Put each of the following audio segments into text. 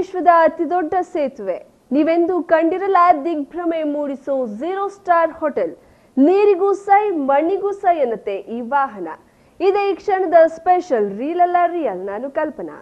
ವಿಶ್ವದ ಅತಿದೊಡ್ಡ ಸೇತುವೆ ನೀವೆಂದು ಕಂಡಿರಲ್ಲ ದಿಗ್ಭ್ರಮೆ ಮೂಡಿಸೋ ಝೀರೋ ಸ್ಟಾರ್ ಹೋಟೆಲ್ ನೀರಿಗೂ ಸೈ ಮಣ್ಣಿಗೂ ಸೈ ಅನ್ನತ್ತೆ ಈ ವಾಹನ ಇದೇ ಈ ಕ್ಷಣದ ಸ್ಪೆಷಲ್ ರೀಲ್ ಅಲ್ಲ ರಿಯಲ್ ನಾನು ಕಲ್ಪನಾ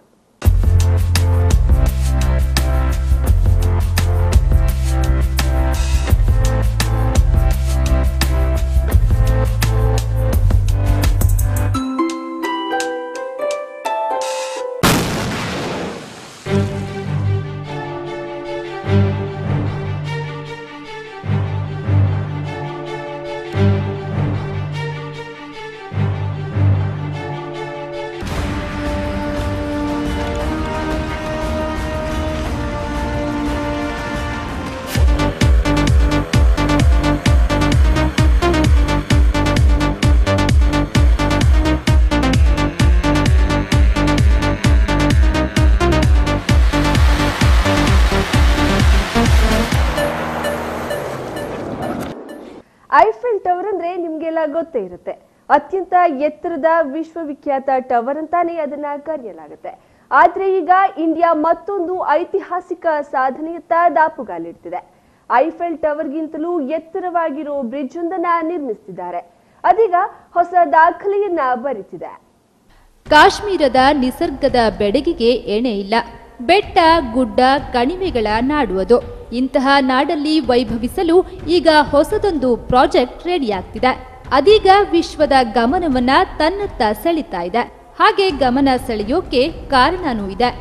ಐಫೆಲ್ ಟವರ್ ಅಂದ್ರೆ ನಿಮ್ಗೆಲ್ಲ ಗೊತ್ತೇ ಇರುತ್ತೆ ಅತ್ಯಂತ ಎತ್ತರದ ವಿಶ್ವವಿಖ್ಯಾತ ಟವರ್ ಅಂತಾನೆ ಅದನ್ನ ಕರೆಯಲಾಗುತ್ತೆ ಆದ್ರೆ ಈಗ ಇಂಡಿಯಾ ಮತ್ತೊಂದು ಐತಿಹಾಸಿಕ ಸಾಧನೆಯತ್ತ ದಾಪುಗಾಲಿಡ್ತಿದೆ ಐಫೆಲ್ ಟವರ್ಗಿಂತಲೂ ಎತ್ತರವಾಗಿರೋ ಬ್ರಿಡ್ಜ್ ಒಂದನ್ನ ನಿರ್ಮಿಸ್ತಿದ್ದಾರೆ ಅದೀಗ ಹೊಸ ದಾಖಲೆಯನ್ನ ಬರಿತಿದೆ ಕಾಶ್ಮೀರದ ನಿಸರ್ಗದ ಬೆಡಗಿಗೆ ಎಣೆ ಇಲ್ಲ ಬೆಟ್ಟ ಗುಡ್ಡ ಕಣಿವೆಗಳ ನಾಡುವುದು ಇಂತಹ ನಾಡಲ್ಲಿ ವೈಭವಿಸಲು ಈಗ ಹೊಸದೊಂದು ಪ್ರಾಜೆಕ್ಟ್ ರೆಡಿಯಾಗ್ತಿದೆ ಅದೀಗ ವಿಶ್ವದ ಗಮನವನ್ನ ತನ್ನತ್ತ ಸೆಳಿತಾ ಇದೆ ಹಾಗೆ ಗಮನ ಸೆಳೆಯೋಕೆ ಕಾರಣನೂ ಇದೆ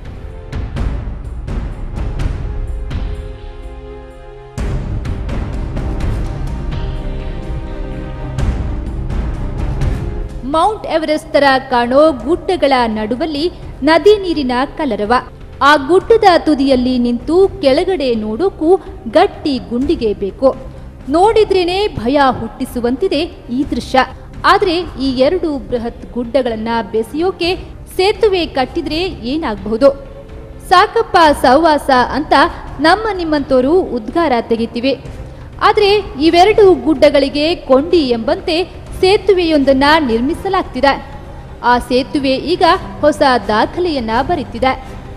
ಮೌಂಟ್ ಎವರೆಸ್ಟ್ ತರ ಕಾಣೋ ಗುಡ್ಡಗಳ ನಡುವಲ್ಲಿ ನದಿ ನೀರಿನ ಕಲರವ ಆ ಗುಡ್ಡದ ತುದಿಯಲ್ಲಿ ನಿಂತು ಕೆಳಗಡೆ ನೋಡೋಕ್ಕೂ ಗಟ್ಟಿ ಗುಂಡಿಗೆ ಬೇಕು ನೋಡಿದ್ರೇನೆ ಭಯ ಹುಟ್ಟಿಸುವಂತಿದೆ ಈ ದೃಶ್ಯ ಆದ್ರೆ ಈ ಎರಡು ಬೃಹತ್ ಗುಡ್ಡಗಳನ್ನ ಬೆಸೆಯೋಕೆ ಸೇತುವೆ ಕಟ್ಟಿದ್ರೆ ಏನಾಗಬಹುದು ಸಾಕಪ್ಪ ಸಹವಾಸ ಅಂತ ನಮ್ಮ ನಿಮ್ಮಂತೋರು ಉದ್ಗಾರ ತೆಗಿತೀವಿ ಆದ್ರೆ ಇವೆರಡು ಗುಡ್ಡಗಳಿಗೆ ಕೊಂಡಿ ಎಂಬಂತೆ ಸೇತುವೆಯೊಂದನ್ನ ನಿರ್ಮಿಸಲಾಗ್ತಿದೆ ಆ ಸೇತುವೆ ಈಗ ಹೊಸ ದಾಖಲೆಯನ್ನ ಬರೀತಿದೆ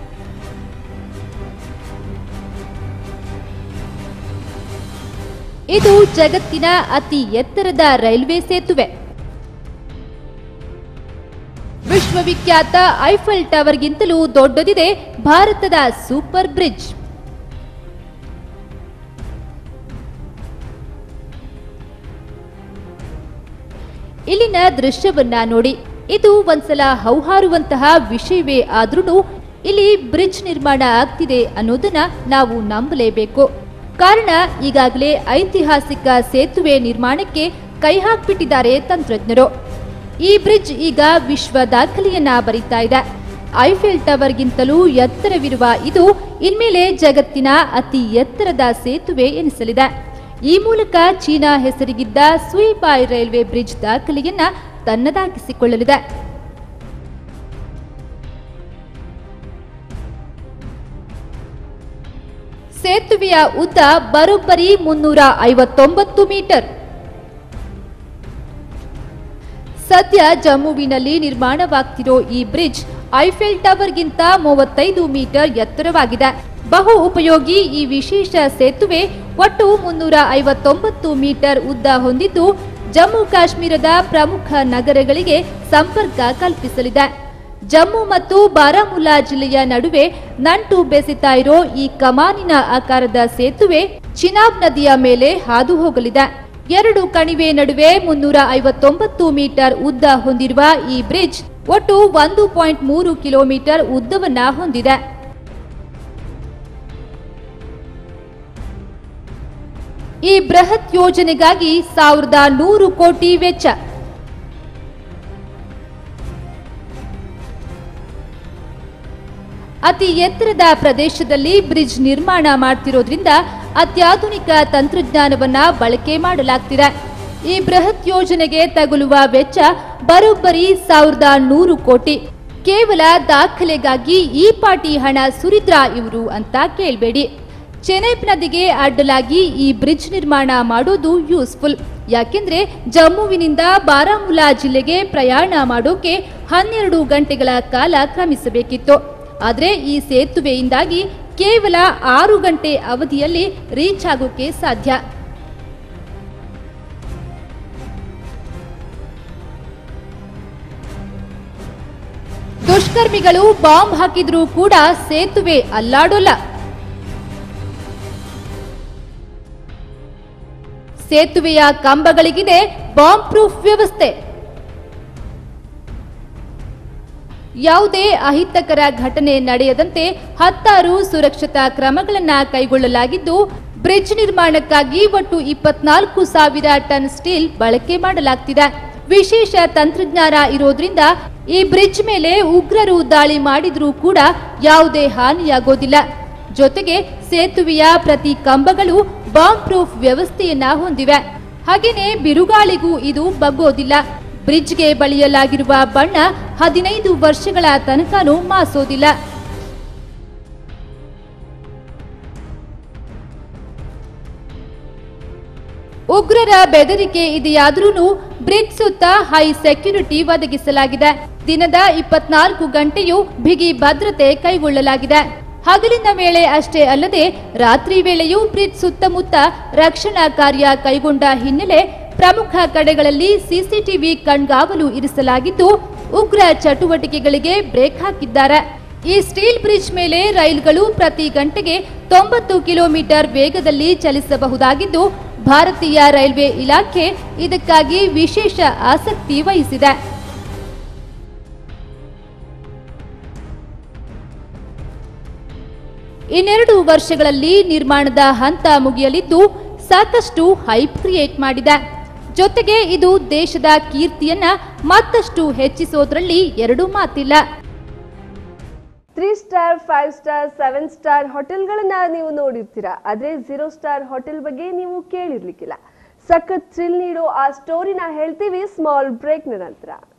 ಇದು ಜಗತ್ತಿನ ಅತಿ ಎತ್ತರದ ರೈಲ್ವೆ ಸೇತುವೆ ವಿಶ್ವವಿಖ್ಯಾತ ಐಫೆಲ್ ಟವರ್ಗಿಂತಲೂ ದೊಡ್ಡದಿದೆ ಭಾರತದ ಸೂಪರ್ ಬ್ರಿಡ್ಜ್ ಇಲ್ಲಿನ ದೃಶ್ಯವನ್ನ ನೋಡಿ ಇದು ಒಂದ್ಸಲ ಹೌಹಾರುವಂತಹ ವಿಷಯವೇ ಆದ್ರೂ ಇಲ್ಲಿ ಬ್ರಿಡ್ಜ್ ನಿರ್ಮಾಣ ಆಗ್ತಿದೆ ಅನ್ನೋದನ್ನ ನಾವು ನಂಬಲೇಬೇಕು ಕಾರಣ ಈಗಾಗಲೇ ಐತಿಹಾಸಿಕ ಸೇತುವೆ ನಿರ್ಮಾಣಕ್ಕೆ ಕೈ ಹಾಕ್ಬಿಟ್ಟಿದ್ದಾರೆ ತಂತ್ರಜ್ಞರು ಈ ಬ್ರಿಡ್ಜ್ ಈಗ ವಿಶ್ವ ದಾಖಲೆಯನ್ನ ಬರೀತಾ ಇದೆ ಐಫೆಲ್ ಟವರ್ಗಿಂತಲೂ ಎತ್ತರವಿರುವ ಇದು ಇನ್ಮೇಲೆ ಜಗತ್ತಿನ ಅತಿ ಎತ್ತರದ ಸೇತುವೆ ಎನಿಸಲಿದೆ ಈ ಮೂಲಕ ಚೀನಾ ಹೆಸರಿಗಿದ್ದ ಸುಯಿಬಾಯ್ ರೈಲ್ವೆ ಬ್ರಿಡ್ಜ್ ದಾಖಲೆಯನ್ನ ತನ್ನದಾಗಿಸಿಕೊಳ್ಳಲಿದೆ ಸೇತುವೆಯ ಉದ್ದ ಬರೋಬ್ಬರಿ ಮುನ್ನೂರ ಐವತ್ತೊಂಬತ್ತು ಮೀಟರ್ ಸದ್ಯ ಜಮ್ಮುವಿನಲ್ಲಿ ನಿರ್ಮಾಣವಾಗ್ತಿರೋ ಈ ಬ್ರಿಡ್ಜ್ ಐಫೆಲ್ ಟವರ್ಗಿಂತ ಮೂವತ್ತೈದು ಮೀಟರ್ ಎತ್ತರವಾಗಿದೆ ಬಹು ಉಪಯೋಗಿ ಈ ವಿಶೇಷ ಸೇತುವೆ ಒಟ್ಟು ಮುನ್ನೂರ ಐವತ್ತೊಂಬತ್ತು ಮೀಟರ್ ಉದ್ದ ಹೊಂದಿದ್ದು ಜಮ್ಮು ಕಾಶ್ಮೀರದ ಪ್ರಮುಖ ನಗರಗಳಿಗೆ ಸಂಪರ್ಕ ಕಲ್ಪಿಸಲಿದೆ ಜಮ್ಮು ಮತ್ತು ಬಾರಾಮುಲ್ಲಾ ಜಿಲ್ಲೆಯ ನಡುವೆ ನಂಟು ಬೆಸೆತಾ ಇರೋ ಈ ಕಮಾನಿನ ಆಕಾರದ ಸೇತುವೆ ಚಿನಾಬ್ ನದಿಯ ಮೇಲೆ ಹಾದು ಹೋಗಲಿದೆ ಎರಡು ಕಣಿವೆ ನಡುವೆ ಮುನ್ನೂರ ಐವತ್ತೊಂಬತ್ತು ಮೀಟರ್ ಉದ್ದ ಹೊಂದಿರುವ ಈ ಬ್ರಿಡ್ಜ್ ಒಟ್ಟು ಒಂದು ಪಾಯಿಂಟ್ ಮೂರು ಕಿಲೋಮೀಟರ್ ಉದ್ದವನ್ನ ಹೊಂದಿದೆ ಈ ಬೃಹತ್ ಯೋಜನೆಗಾಗಿ ಸಾವಿರದ ನೂರು ಕೋಟಿ ವೆಚ್ಚ ಅತಿ ಎತ್ತರದ ಪ್ರದೇಶದಲ್ಲಿ ಬ್ರಿಡ್ಜ್ ನಿರ್ಮಾಣ ಮಾಡ್ತಿರೋದ್ರಿಂದ ಅತ್ಯಾಧುನಿಕ ತಂತ್ರಜ್ಞಾನವನ್ನ ಬಳಕೆ ಮಾಡಲಾಗ್ತಿದೆ ಈ ಬೃಹತ್ ಯೋಜನೆಗೆ ತಗುಲುವ ವೆಚ್ಚ ಬರೋಬ್ಬರಿ ಸಾವಿರದ ನೂರು ಕೋಟಿ ಕೇವಲ ದಾಖಲೆಗಾಗಿ ಈ ಪಾಟಿ ಹಣ ಸುರಿದ್ರಾ ಇವರು ಅಂತ ಕೇಳಬೇಡಿ ಚೆನೈಪ್ ನದಿಗೆ ಅಡ್ಡಲಾಗಿ ಈ ಬ್ರಿಡ್ಜ್ ನಿರ್ಮಾಣ ಮಾಡೋದು ಯೂಸ್ಫುಲ್ ಯಾಕೆಂದ್ರೆ ಜಮ್ಮುವಿನಿಂದ ಬಾರಾಮುಲ್ಲಾ ಜಿಲ್ಲೆಗೆ ಪ್ರಯಾಣ ಮಾಡೋಕೆ ಹನ್ನೆರಡು ಗಂಟೆಗಳ ಕಾಲ ಕ್ರಮಿಸಬೇಕಿತ್ತು ಆದರೆ ಈ ಸೇತುವೆಯಿಂದಾಗಿ ಕೇವಲ ಆರು ಗಂಟೆ ಅವಧಿಯಲ್ಲಿ ರೀಚ್ ಆಗೋಕೆ ಸಾಧ್ಯ ದುಷ್ಕರ್ಮಿಗಳು ಬಾಂಬ್ ಹಾಕಿದ್ರೂ ಕೂಡ ಸೇತುವೆ ಅಲ್ಲಾಡೋಲ್ಲ ಸೇತುವೆಯ ಕಂಬಗಳಿಗಿದೆ ಬಾಂಬ್ ಪ್ರೂಫ್ ವ್ಯವಸ್ಥೆ ಯಾವುದೇ ಅಹಿತಕರ ಘಟನೆ ನಡೆಯದಂತೆ ಹತ್ತಾರು ಸುರಕ್ಷತಾ ಕ್ರಮಗಳನ್ನ ಕೈಗೊಳ್ಳಲಾಗಿದ್ದು ಬ್ರಿಡ್ಜ್ ನಿರ್ಮಾಣಕ್ಕಾಗಿ ಒಟ್ಟು ಇಪ್ಪತ್ನಾಲ್ಕು ಸಾವಿರ ಟನ್ ಸ್ಟೀಲ್ ಬಳಕೆ ಮಾಡಲಾಗ್ತಿದೆ ವಿಶೇಷ ತಂತ್ರಜ್ಞಾನ ಇರೋದ್ರಿಂದ ಈ ಬ್ರಿಡ್ಜ್ ಮೇಲೆ ಉಗ್ರರು ದಾಳಿ ಮಾಡಿದ್ರೂ ಕೂಡ ಯಾವುದೇ ಹಾನಿಯಾಗೋದಿಲ್ಲ ಜೊತೆಗೆ ಸೇತುವೆಯ ಪ್ರತಿ ಕಂಬಗಳು ಬಾಂಬ್ ಪ್ರೂಫ್ ವ್ಯವಸ್ಥೆಯನ್ನ ಹೊಂದಿವೆ ಹಾಗೇನೆ ಬಿರುಗಾಳಿಗೂ ಇದು ಬಗ್ಗೋದಿಲ್ಲ ಬ್ರಿಡ್ಜ್ಗೆ ಬಳಿಯಲಾಗಿರುವ ಬಣ್ಣ ಹದಿನೈದು ವರ್ಷಗಳ ತನಕನೂ ಮಾಸೋದಿಲ್ಲ ಉಗ್ರರ ಬೆದರಿಕೆ ಇದೆಯಾದ್ರೂ ಬ್ರಿಡ್ಜ್ ಸುತ್ತ ಹೈ ಸೆಕ್ಯೂರಿಟಿ ಒದಗಿಸಲಾಗಿದೆ ದಿನದ ಇಪ್ಪತ್ನಾಲ್ಕು ಗಂಟೆಯೂ ಬಿಗಿ ಭದ್ರತೆ ಕೈಗೊಳ್ಳಲಾಗಿದೆ ಹಗಲಿನ ವೇಳೆ ಅಷ್ಟೇ ಅಲ್ಲದೆ ರಾತ್ರಿ ವೇಳೆಯೂ ಬ್ರಿಡ್ಜ್ ಸುತ್ತಮುತ್ತ ರಕ್ಷಣಾ ಕಾರ್ಯ ಕೈಗೊಂಡ ಹಿನ್ನೆಲೆ ಪ್ರಮುಖ ಕಡೆಗಳಲ್ಲಿ ಸಿಸಿಟಿವಿ ಕಣ್ಗಾವಲು ಇರಿಸಲಾಗಿದ್ದು ಉಗ್ರ ಚಟುವಟಿಕೆಗಳಿಗೆ ಬ್ರೇಕ್ ಹಾಕಿದ್ದಾರೆ ಈ ಸ್ಟೀಲ್ ಬ್ರಿಡ್ಜ್ ಮೇಲೆ ರೈಲ್ಗಳು ಪ್ರತಿ ಗಂಟೆಗೆ ತೊಂಬತ್ತು ಕಿಲೋಮೀಟರ್ ವೇಗದಲ್ಲಿ ಚಲಿಸಬಹುದಾಗಿದ್ದು ಭಾರತೀಯ ರೈಲ್ವೆ ಇಲಾಖೆ ಇದಕ್ಕಾಗಿ ವಿಶೇಷ ಆಸಕ್ತಿ ವಹಿಸಿದೆ ಇನ್ನೆರಡು ವರ್ಷಗಳಲ್ಲಿ ನಿರ್ಮಾಣದ ಹಂತ ಮುಗಿಯಲಿದ್ದು ಸಾಕಷ್ಟು ಹೈಪ್ ಕ್ರಿಯೇಟ್ ಮಾಡಿದೆ ಜೊತೆಗೆ ಇದು ದೇಶದ ಕೀರ್ತಿಯನ್ನ ಮತ್ತಷ್ಟು ಹೆಚ್ಚಿಸೋದ್ರಲ್ಲಿ ಎರಡು ಮಾತಿಲ್ಲ three star five star seven star ಹೋಟೆಲ್ಗಳನ್ನ ನೀವು ನೋಡಿರ್ತೀರಾ ಆದ್ರೆ ಜೀರೋ ಸ್ಟಾರ್ ಹೋಟೆಲ್ ಬಗ್ಗೆ ನೀವು ಕೇಳಿರ್ಲಿಕ್ಕಿಲ್ಲ ಸಖತ್ ಥ್ರಿಲ್ ನೀಡೋ ಆ ಸ್ಟೋರಿನ ಹೇಳ್ತೀವಿ ಸ್ಮಾಲ್ ಬ್ರೇಕ್ನ ನಂತರ